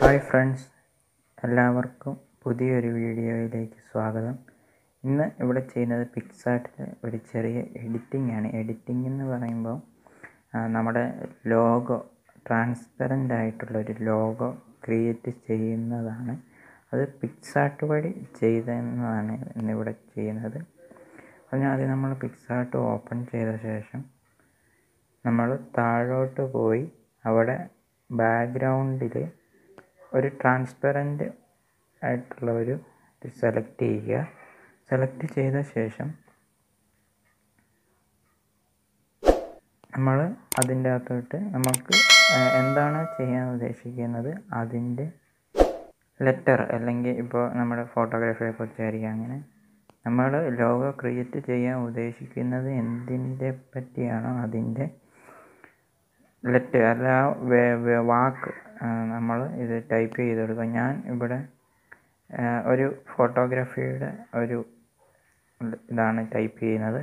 hi friends എല്ലാവർക്കും പുതിയൊരു വീഡിയോയിലേക്ക് സ്വാഗതം ഇന്ന് ഇവിടെ ചെയ്യുന്നത് പിക്സാർട്ടിൽ ഒരു ചെറിയ എഡിറ്റിംഗ് ആണ് എഡിറ്റിംഗ് എന്ന് പറയുമ്പോൾ ആ, നമ്മുടെ ലോഗോ ട്രാൻസ്പെറൻ്റ് ആയിട്ടുള്ള ഒരു ലോഗോ ക്രിയേറ്റ് ചെയ്യുന്നതാണ് അത് പിക്സാർട്ട് വഴി ചെയ്തെന്നതാണ് ഇന്നിവിടെ ചെയ്യുന്നത് അതിനാദ്യം നമ്മൾ പിക്സാർട്ട് ഓപ്പൺ ചെയ്ത ശേഷം നമ്മൾ താഴോട്ട് പോയി അവിടെ ബാക്ക്ഗ്രൗണ്ടിൽ ഒരു ട്രാൻസ്പെറൻറ്റ് ആയിട്ടുള്ള ഒരു ഇത് സെലക്ട് ചെയ്യുക സെലക്ട് ചെയ്ത ശേഷം നമ്മൾ അതിൻ്റെ അകത്തോട്ട് നമുക്ക് ആ, എന്താണ് ചെയ്യാൻ ഉദ്ദേശിക്കുന്നത് അതിൻ്റെ ലെറ്റർ അല്ലെങ്കിൽ ഇപ്പോൾ നമ്മുടെ ഫോട്ടോഗ്രാഫിയെ കുറിച്ചായിരിക്കും അങ്ങനെ നമ്മൾ ലോഗോ ക്രിയേറ്റ് ചെയ്യാൻ ഉദ്ദേശിക്കുന്നത് എന്തിൻ്റെ പറ്റിയാണോ അതിൻ്റെ ലെറ്റർ അല്ല വേ- വേ- വാക്ക് നമ്മൾ ഇത് ടൈപ്പ് ചെയ്ത് കൊടുക്കുക ഞാൻ ഇവിടെ ആ, ഒരു ഫോട്ടോഗ്രാഫിയുടെ ഒരു ഇതാണ് ടൈപ്പ് ചെയ്യുന്നത്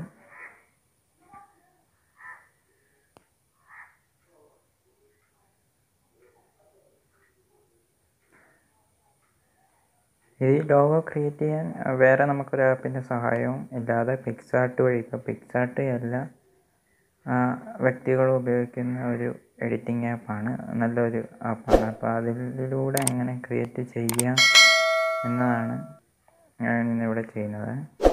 ഈ ലോഗോ ക്രിയേറ്റ് ചെയ്യാൻ ആ, വേറെ നമുക്കൊരു ആപ്പിൻ്റെ സഹായവും ഇല്ലാതെ പിക്സാർട്ട് വഴി ഇപ്പോൾ പിക്സാർട്ട് എല്ലാ ആ, വ്യക്തികളും ഉപയോഗിക്കുന്ന ഒരു എഡിറ്റിംഗ് ആപ്പാണ് നല്ലൊരു ആപ്പാണ് അപ്പോൾ അതിലൂടെ എങ്ങനെ ക്രിയേറ്റ് ചെയ്യാം എന്നതാണ് ഞാൻ ഇന്നിവിടെ ചെയ്യുന്നത്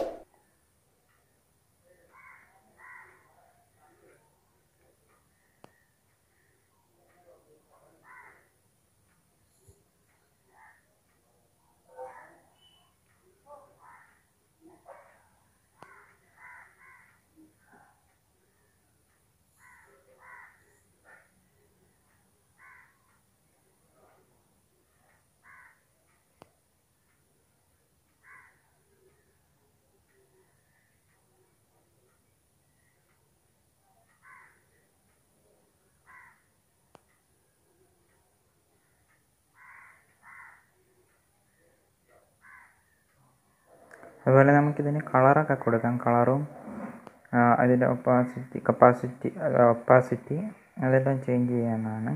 അതുപോലെ നമുക്കിതിന് കളറൊക്കെ കൊടുക്കാം കളറും അതിൻ്റെ ഒപ്പാസിറ്റി കപ്പാസിറ്റി ഒപ്പാസിറ്റി അതെല്ലാം ചേഞ്ച് ചെയ്യാവുന്നതാണ്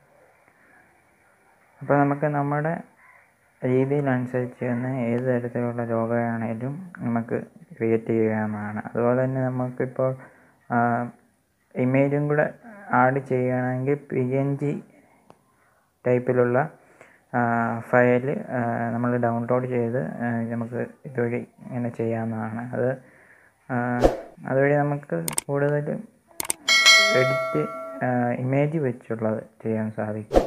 അപ്പോൾ നമുക്ക് നമ്മുടെ രീതിയിലനുസരിച്ച് തന്നെ ഏത് തരത്തിലുള്ള ലോഗോയാണേലും നമുക്ക് ക്രിയേറ്റ് ചെയ്യാവുന്നതാണ് അതുപോലെ തന്നെ നമുക്കിപ്പോൾ ഇമേജും കൂടെ ആഡ് ചെയ്യുകയാണെങ്കിൽ പി എൻ ജി ടൈപ്പിലുള്ള ഫയൽ നമ്മൾ ഡൗൺലോഡ് ചെയ്ത് ആ, നമുക്ക് ഇതുവഴി ഇങ്ങനെ ചെയ്യാവുന്നതാണ് അത് ആ, അതുവഴി നമുക്ക് കൂടുതൽ എഡിറ്റ് ഇമേജ് വെച്ചുള്ളത് ചെയ്യാൻ സാധിക്കും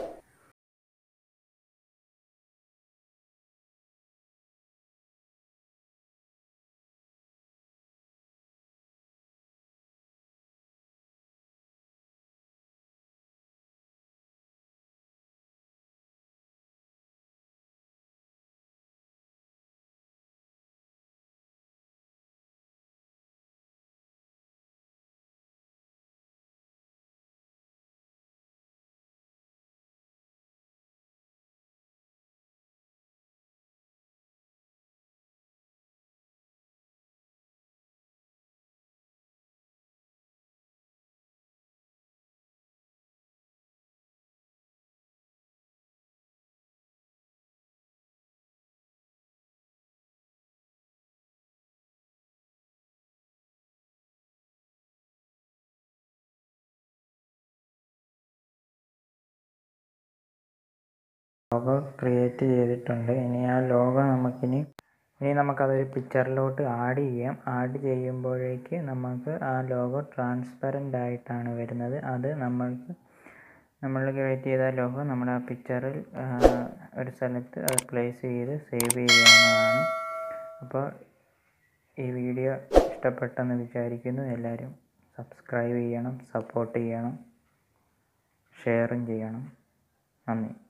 ലോഗോ ക്രിയേറ്റ് ചെയ്തിട്ടുണ്ട് ഇനി ആ ലോഗോ നമുക്കിനി ഇനി നമുക്കതൊരു പിക്ചറിലോട്ട് ആഡ് ചെയ്യാം ആഡ് ചെയ്യുമ്പോഴേക്ക് നമുക്ക് ആ ലോഗോ ട്രാൻസ്പെറൻ്റ് ആയിട്ടാണ് വരുന്നത് അത് നമ്മൾക്ക് നമ്മൾ ക്രിയേറ്റ് ചെയ്ത ലോഗോ നമ്മുടെ ആ പിക്ചറിൽ ഒരു സ്ഥലത്ത് അത് പ്ലേസ് ചെയ്ത് സേവ് ചെയ്യാവുന്നതാണ് അപ്പോൾ ഈ വീഡിയോ ഇഷ്ടപ്പെട്ടെന്ന് വിചാരിക്കുന്നു എല്ലാവരും സബ്സ്ക്രൈബ് ചെയ്യണം സപ്പോർട്ട് ചെയ്യണം ഷെയറും ചെയ്യണം നന്ദി